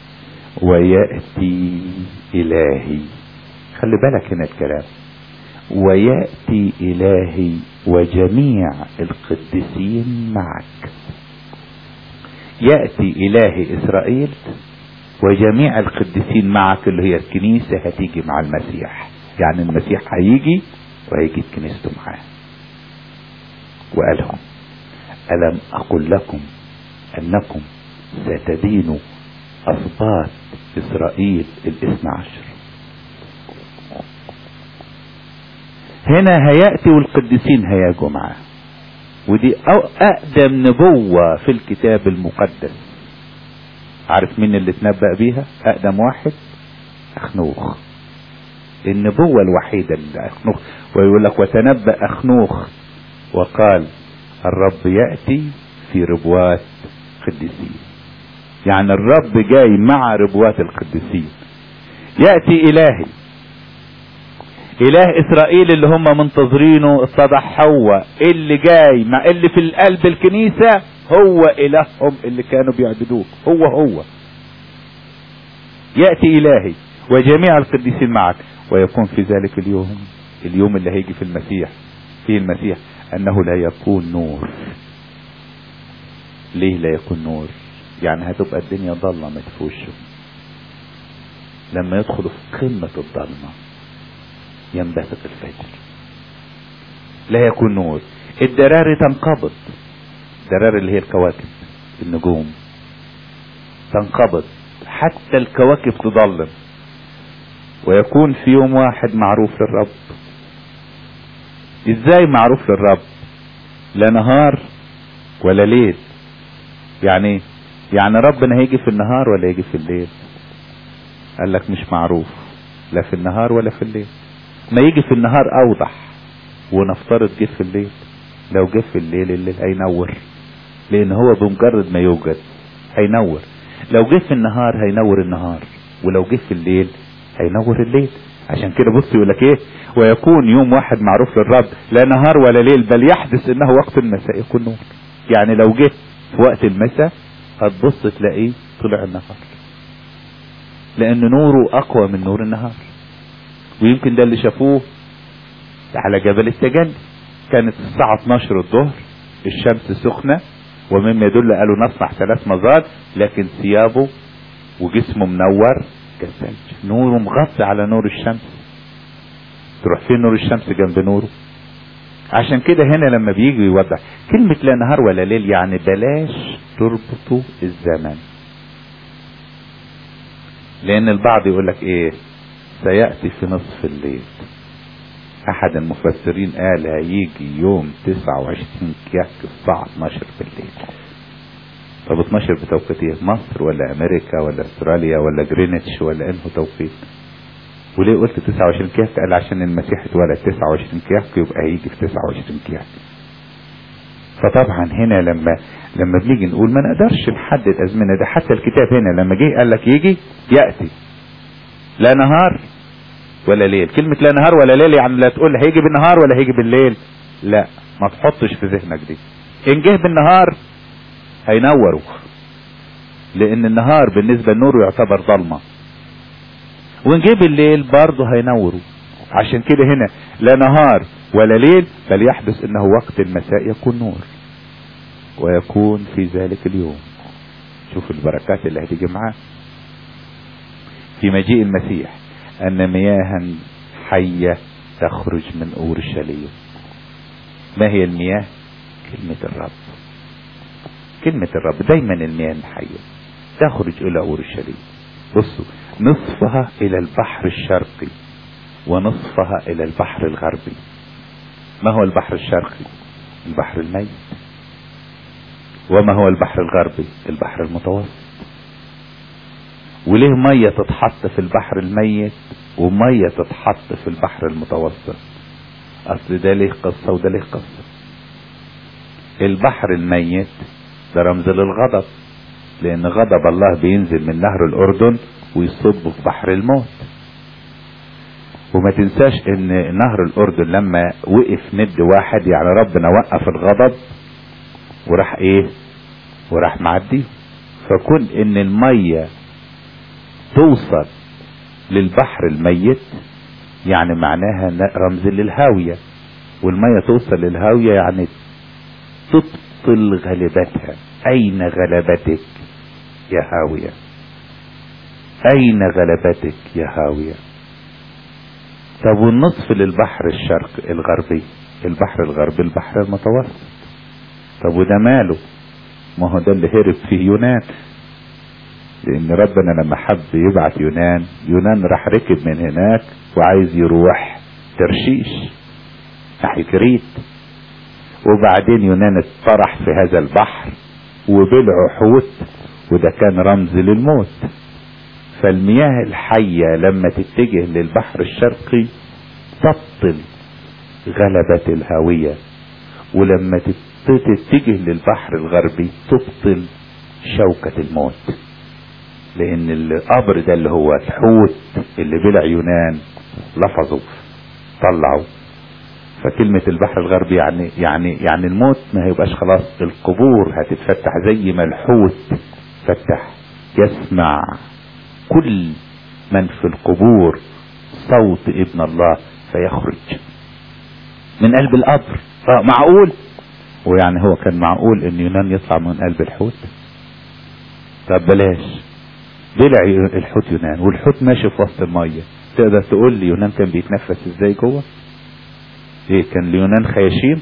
ويأتي الهي خلي بالك هنا الكلام ويأتي الهي وجميع القديسين معك يأتي الهي اسرائيل وجميع القديسين معك اللي هي الكنيسة هتيجي مع المسيح يعني المسيح هيجي وهيجي كنيسته معاه وقالهم ألم أقل لكم أنكم ستدينوا أسباط إسرائيل الاثنى عشر هنا هيأتي والقديسين هيجوا معاه ودي أقدم نبوة في الكتاب المقدس عارف مين اللي اتنبأ بيها أقدم واحد أخنوخ النبوة الوحيدة اللي أخنوخ ويقول لك وتنبأ أخنوخ وقال الرب يأتي في ربوات قديسين يعني الرب جاي مع ربوات القديسين يأتي إلهي إله إسرائيل اللي هم منتظرينه اتضح هو اللي جاي مع اللي في القلب الكنيسة هو إلههم اللي كانوا بيعبدوه هو هو يأتي إلهي وجميع القديسين معك ويكون في ذلك اليوم اليوم اللي هيجي في المسيح فيه المسيح أنه لا يكون نور ليه لا يكون نور يعني هتبقى الدنيا ضلمة في وشه لما يدخلوا في قمة الضلمة ينبثق الفجر لا يكون نور الدراري تنقبض الدراري اللي هي الكواكب النجوم تنقبض حتى الكواكب تضلم ويكون في يوم واحد معروف للرب ازاي معروف للرب لا نهار ولا ليل يعني يعني ربنا هيجي في النهار ولا يجي في الليل قال لك مش معروف لا في النهار ولا في الليل ما يجي في النهار اوضح ونفترض جه في الليل لو جه في الليل الليل هينور لان هو بمجرد ما يوجد هينور لو جه في النهار هينور النهار ولو جه في الليل هينور الليل عشان كده بص يقول لك ايه ويكون يوم واحد معروف للرب لا نهار ولا ليل بل يحدث انه وقت المساء يكون نور يعني لو جه في وقت المساء هتبص تلاقيه طلع النهار لان نوره اقوى من نور النهار ويمكن ده اللي شافوه على جبل التجلي كانت الساعة 12 الظهر الشمس سخنة ومما يدل قالوا نصنع ثلاث مظال لكن ثيابه وجسمه منور كالثلج نوره مغطي على نور الشمس تروح فين نور الشمس جنب نوره عشان كده هنا لما بيجي يوضح كلمة لا نهار ولا ليل يعني بلاش تربطوا الزمن لان البعض يقول لك ايه سيأتي في نصف الليل احد المفسرين قال هيجي يوم 29 كياك الساعة 12 بالليل طب 12 بتوقيت ايه مصر ولا امريكا ولا استراليا ولا جرينتش ولا انه توقيت وليه قلت 29 كياك قال عشان المسيح اتولد 29 كياك يبقى هيجي في 29 كياك فطبعا هنا لما لما بنيجي نقول ما نقدرش نحدد ازمنه ده حتى الكتاب هنا لما جه قال لك يجي ياتي لا نهار ولا ليل كلمة لا نهار ولا ليل يعني لا تقول هيجي بالنهار ولا هيجي بالليل لا ما تحطش في ذهنك دي ان جه بالنهار هينوروا لان النهار بالنسبة للنور يعتبر ضلمة وان جه بالليل برضه هينوروا عشان كده هنا لا نهار ولا ليل بل يحدث انه وقت المساء يكون نور ويكون في ذلك اليوم شوف البركات اللي هتيجي معاه في مجيء المسيح ان مياها حية تخرج من اورشليم ما هي المياه كلمة الرب كلمة الرب دايما المياه الحية تخرج الى اورشليم بصوا نصفها الى البحر الشرقي ونصفها الى البحر الغربي ما هو البحر الشرقي البحر الميت وما هو البحر الغربي البحر المتوسط وليه مية تتحط في البحر الميت ومية تتحط في البحر المتوسط اصل ده ليه قصة وده ليه قصة البحر الميت ده رمز للغضب لان غضب الله بينزل من نهر الاردن ويصب في بحر الموت وما تنساش ان نهر الاردن لما وقف ند واحد يعني ربنا وقف الغضب وراح ايه وراح معدي فكون ان المية توصل للبحر الميت يعني معناها رمز للهاوية والمية توصل للهاوية يعني تبطل غلبتها اين غلبتك يا هاوية اين غلبتك يا هاوية طب والنصف للبحر الشرق الغربي البحر الغربي البحر المتوسط طب وده ماله ما هو ده اللي هرب فيه يونان لان ربنا لما حب يبعت يونان يونان راح ركب من هناك وعايز يروح ترشيش ناحية كريت وبعدين يونان اتطرح في هذا البحر وبلعه حوت وده كان رمز للموت فالمياه الحية لما تتجه للبحر الشرقي تبطل غلبة الهاوية ولما تتجه للبحر الغربي تبطل شوكة الموت لان القبر ده اللي هو الحوت اللي بلع يونان لفظه طلعه فكلمة البحر الغربي يعني يعني يعني الموت ما هيبقاش خلاص القبور هتتفتح زي ما الحوت فتح يسمع كل من في القبور صوت ابن الله فيخرج من قلب القبر اه معقول ويعني هو كان معقول ان يونان يطلع من قلب الحوت طب بلاش بلع الحوت يونان والحوت ماشي في وسط الميه تقدر تقول لي يونان كان بيتنفس ازاي جوه ايه كان ليونان خياشيم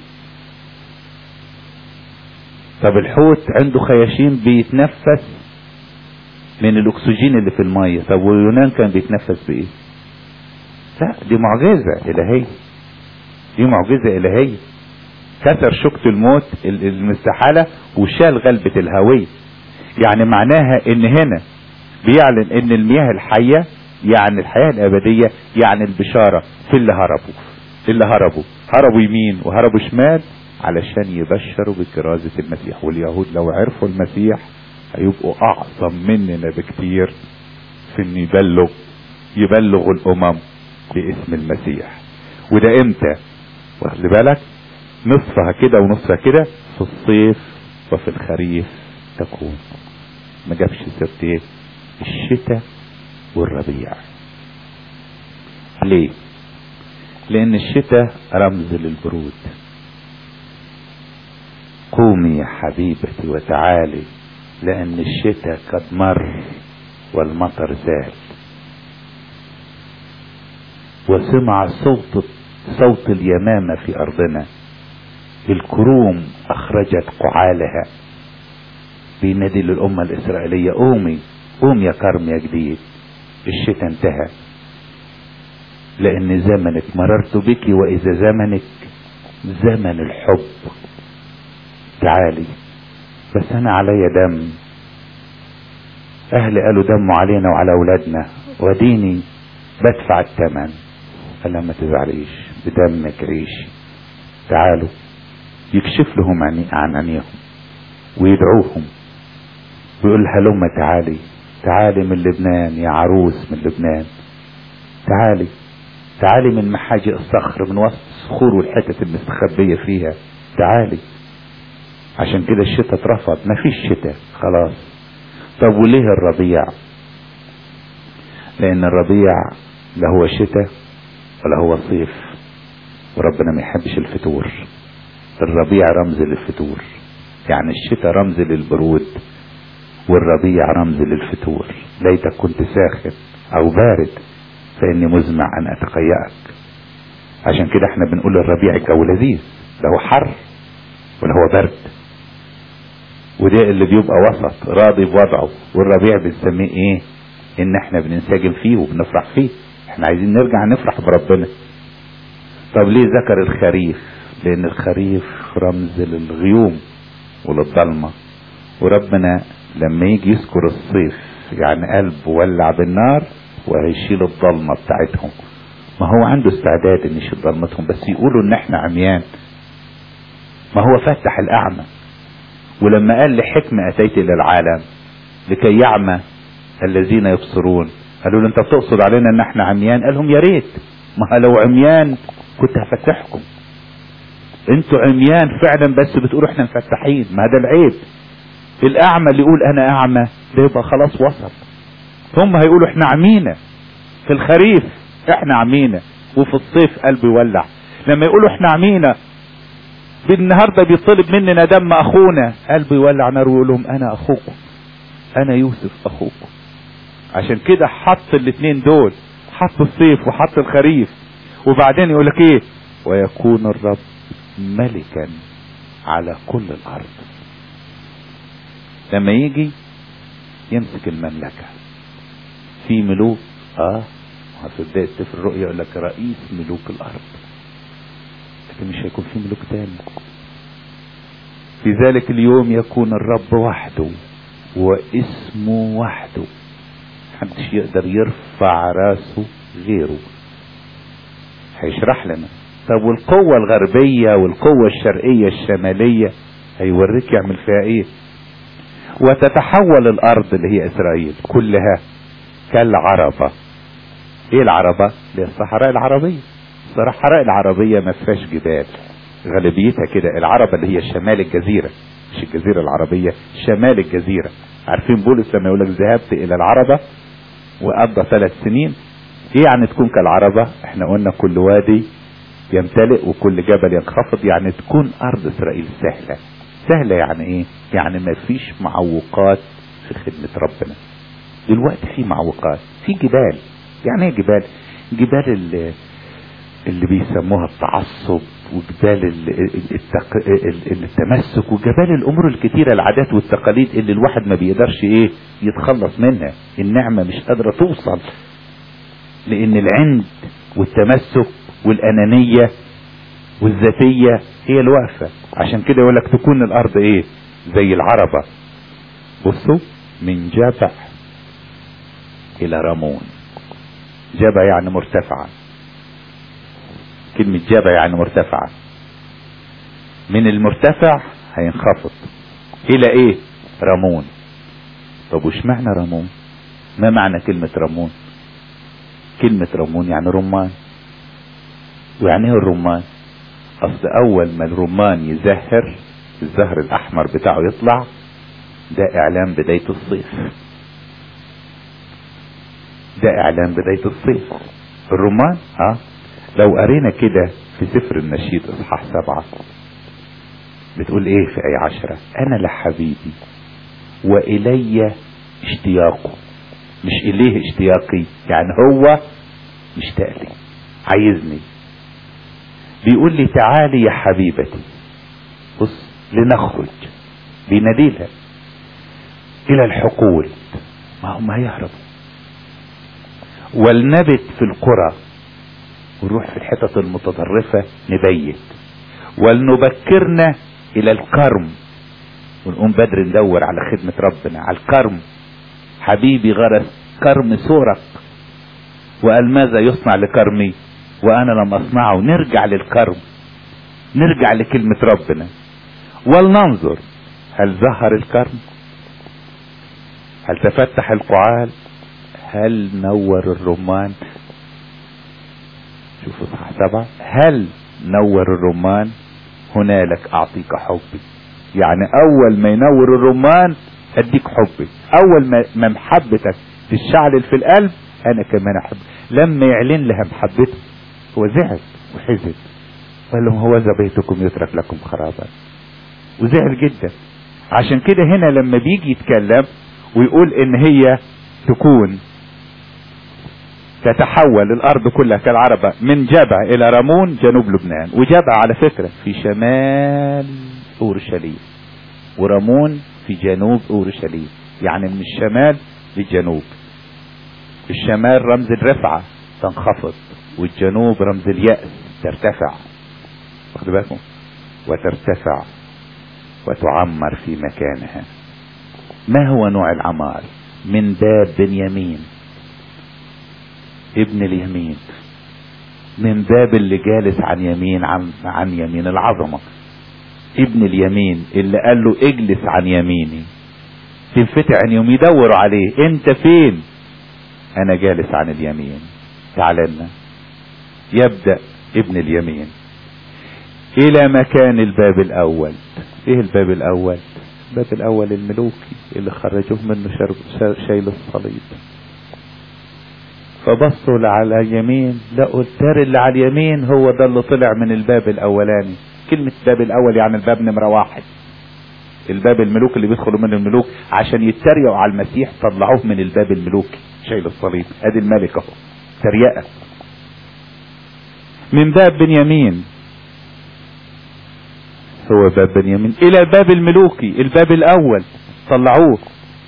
طب الحوت عنده خياشيم بيتنفس من الاكسجين اللي في الميه طب ويونان كان بيتنفس بايه لا دي معجزه الهيه دي معجزه الهيه كسر شوكة الموت المستحالة وشال غلبة الهوية يعني معناها ان هنا بيعلن ان المياه الحية يعني الحياة الابدية يعني البشارة في اللي هربوا اللي هربوا هربوا يمين وهربوا شمال علشان يبشروا بكرازة المسيح واليهود لو عرفوا المسيح هيبقوا اعظم مننا بكتير في ان يبلغ يبلغوا الامم باسم المسيح وده امتى واخد بالك نصفها كده ونصفها كده في الصيف وفي الخريف تكون ما جابش سيرتين الشتاء والربيع ليه لان الشتاء رمز للبرود قومي يا حبيبتي وتعالي لان الشتاء قد مر والمطر زال وسمع صوت صوت اليمامة في أرضنا الكروم أخرجت قعالها بينادي للأمة الإسرائيلية قومي قوم يا كرم يا جديد الشتاء انتهى لأن زمنك مررت بك وإذا زمنك زمن الحب تعالي بس أنا عليا دم أهلي قالوا دموا علينا وعلى أولادنا وديني بدفع الثمن قال ما تزعليش بدمك عيشي تعالوا يكشف لهم عن عن عينيهم ويدعوهم ويقول هلم تعالي تعالي من لبنان يا عروس من لبنان تعالي تعالي من محاجئ الصخر من وسط الصخور والحتت المستخبية فيها تعالي عشان كده الشتاء اترفض مفيش شتاء خلاص طب وليه الربيع لان الربيع لا هو شتاء ولا هو صيف وربنا ما يحبش الفتور الربيع رمز للفتور يعني الشتاء رمز للبرود والربيع رمز للفتور ليتك كنت ساخن او بارد فاني مزمع ان اتقيأك عشان كده احنا بنقول الربيع الجو لذيذ لا هو حر ولا هو برد وده اللي بيبقى وسط راضي بوضعه والربيع بنسميه ايه ان احنا بننسجم فيه وبنفرح فيه احنا عايزين نرجع نفرح بربنا طب ليه ذكر الخريف لان الخريف رمز للغيوم وللضلمة وربنا لما يجي يذكر الصيف يعني قلب ولع بالنار وهيشيل الضلمة بتاعتهم ما هو عنده استعداد ان يشيل ضلمتهم بس يقولوا ان احنا عميان ما هو فتح الاعمى ولما قال لحكمة اتيت الى العالم لكي يعمى الذين يبصرون قالوا له انت بتقصد علينا ان احنا عميان قال لهم يا ريت ما لو عميان كنت هفتحكم انتوا عميان فعلا بس بتقولوا احنا مفتحين ما ده العيب الاعمى اللي يقول انا اعمى ده يبقى خلاص وصل هم هيقولوا احنا عمينا في الخريف احنا عمينا وفي الصيف قلبي يولع لما يقولوا احنا عمينا بالنهارده بيطلب مننا دم اخونا قلبي يولع نار ويقول لهم انا اخوكم انا يوسف اخوكم عشان كده حط الاثنين دول حط الصيف وحط الخريف وبعدين يقول لك ايه ويكون الرب ملكا على كل الارض لما يجي يمسك المملكة في ملوك اه هتصدق في الرؤيا يقول لك رئيس ملوك الارض لكن مش هيكون في ملوك تاني في ذلك اليوم يكون الرب وحده واسمه وحده محدش يقدر يرفع راسه غيره هيشرح لنا طب والقوة الغربية والقوة الشرقية الشمالية هيوريك يعمل فيها ايه وتتحول الارض اللي هي اسرائيل كلها كالعربة ايه العربة اللي هي الصحراء العربية الصحراء العربية ما فيهاش جبال غالبيتها كده العربة اللي هي شمال الجزيرة مش الجزيرة العربية شمال الجزيرة عارفين بولس لما يقول لك ذهبت الى العربة وقضى ثلاث سنين ايه يعني تكون كالعربة احنا قلنا كل وادي يمتلئ وكل جبل ينخفض يعني تكون ارض اسرائيل سهلة سهلة يعني ايه يعني ما فيش معوقات في خدمة ربنا دلوقتي في معوقات في جبال يعني ايه جبال جبال اللي, اللي بيسموها التعصب وجبال التق... التمسك وجبال الامور الكتيرة العادات والتقاليد اللي الواحد ما بيقدرش ايه يتخلص منها النعمة مش قادرة توصل لان العند والتمسك والانانية والذاتية هي الواقفة عشان كده يقول لك تكون الارض ايه زي العربة بصوا من جبع الى رمون جبع يعني مرتفعة كلمة جبع يعني مرتفعة من المرتفع هينخفض الى ايه رمون طب وش معنى رمون ما معنى كلمة رمون كلمة رمون يعني رمان ويعني ايه الرمان اصل اول ما الرمان يزهر الزهر الاحمر بتاعه يطلع ده اعلان بداية الصيف ده اعلان بداية الصيف الرمان اه لو قرينا كده في سفر النشيد اصحاح سبعة بتقول ايه في اي عشرة انا لحبيبي والي اشتياقه مش اليه اشتياقي يعني هو مشتاق لي عايزني بيقول لي تعالي يا حبيبتي بص لنخرج بيناديلها الى الحقول ما هم هيهربوا ولنبت في القرى ونروح في الحتت المتطرفة نبيت ولنبكرنا الى الكرم ونقوم بدري ندور على خدمة ربنا على الكرم حبيبي غرس كرم سورق وقال ماذا يصنع لكرمي وانا لم اصنعه نرجع للكرم نرجع لكلمة ربنا ولننظر هل ظهر الكرم هل تفتح القعال هل نور الرمان شوفوا صح سبعة هل نور الرمان هنالك اعطيك حبي يعني اول ما ينور الرمان اديك حبي اول ما محبتك تشعلل في القلب انا كمان احب لما يعلن لها محبته هو زعل وحزن قال لهم هو ذا بيتكم يترك لكم خرابا وزعل جدا عشان كده هنا لما بيجي يتكلم ويقول ان هي تكون تتحول الارض كلها كالعربة من جبع الى رمون جنوب لبنان وجبع على فكرة في شمال اورشليم ورمون في جنوب اورشليم يعني من الشمال للجنوب الشمال رمز الرفعة تنخفض والجنوب رمز اليأس ترتفع واخد بالكم وترتفع وتعمر في مكانها ما هو نوع العمار من باب بنيامين ابن اليمين من باب اللي جالس عن يمين عن, عن يمين العظمة ابن اليمين اللي قال له اجلس عن يميني تنفتح عن يوم يدوروا عليه انت فين انا جالس عن اليمين تعال لنا يبدأ ابن اليمين الى مكان الباب الاول ايه الباب الاول الباب الاول الملوكي اللي خرجوه منه شرب شايل الصليب فبصوا اللي على اليمين لقوا التار اللي على اليمين هو ده اللي طلع من الباب الاولاني كلمة الباب الاول يعني الباب نمرة واحد الباب الملوك اللي بيدخلوا منه الملوك عشان يتريقوا على المسيح طلعوه من الباب الملوكي شايل الصليب ادي الملك اهو تريقة من باب بنيامين هو باب بنيامين الى الباب الملوكي الباب الاول طلعوه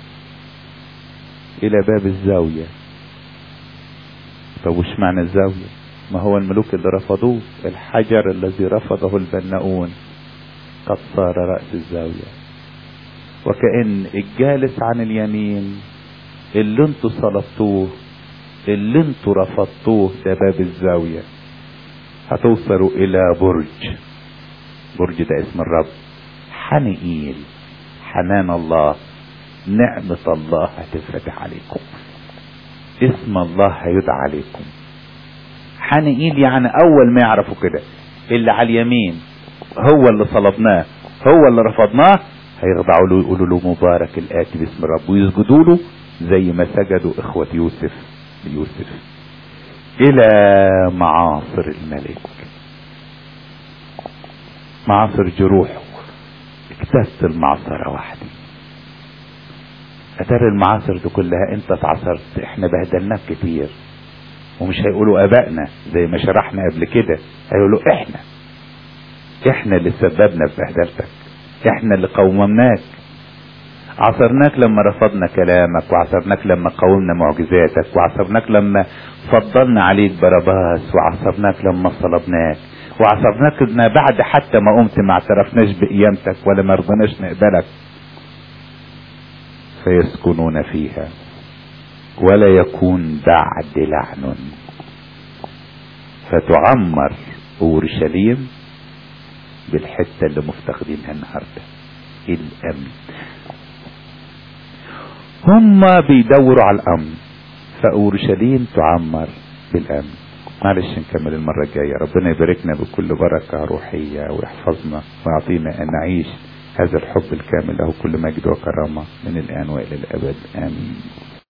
الى باب الزاوية طب وش معنى الزاوية ما هو الملوك اللي رفضوه الحجر الذي رفضه البناؤون قد صار رأس الزاوية وكأن الجالس عن اليمين اللي انتوا صلبتوه اللي انتوا رفضتوه ده باب الزاوية هتوصلوا الى برج برج ده اسم الرب حنئيل حنان الله نعمة الله هتتفتح عليكم اسم الله هيدعى عليكم حنئيل يعني اول ما يعرفوا كده اللي على اليمين هو اللي صلبناه هو اللي رفضناه هيخضعوا له ويقولوا له مبارك الاتي باسم الرب ويسجدوا له زي ما سجدوا اخوة يوسف ليوسف الى معاصر الملك معاصر جروحه اكتست المعصرة وحدي اتاري المعاصر دي كلها انت اتعصرت احنا بهدلناك كتير ومش هيقولوا ابائنا زي ما شرحنا قبل كده هيقولوا احنا احنا اللي سببنا في بهدلتك احنا اللي قومناك عصرناك لما رفضنا كلامك وعصرناك لما قومنا معجزاتك وعصرناك لما فضلنا عليك باراباس وعصرناك لما صلبناك وعصرناك ان بعد حتى ما قمت ما اعترفناش بقيامتك ولا ما رضناش نقبلك فيسكنون فيها ولا يكون بعد لعن فتعمر اورشليم بالحته اللي مفتقدينها النهارده الامن هم بيدوروا على الامن فاورشليم تعمر بالامن معلش نكمل المرة الجاية ربنا يباركنا بكل بركة روحية ويحفظنا ويعطينا أن نعيش هذا الحب الكامل له كل مجد وكرامة من الآن وإلى الأبد آمين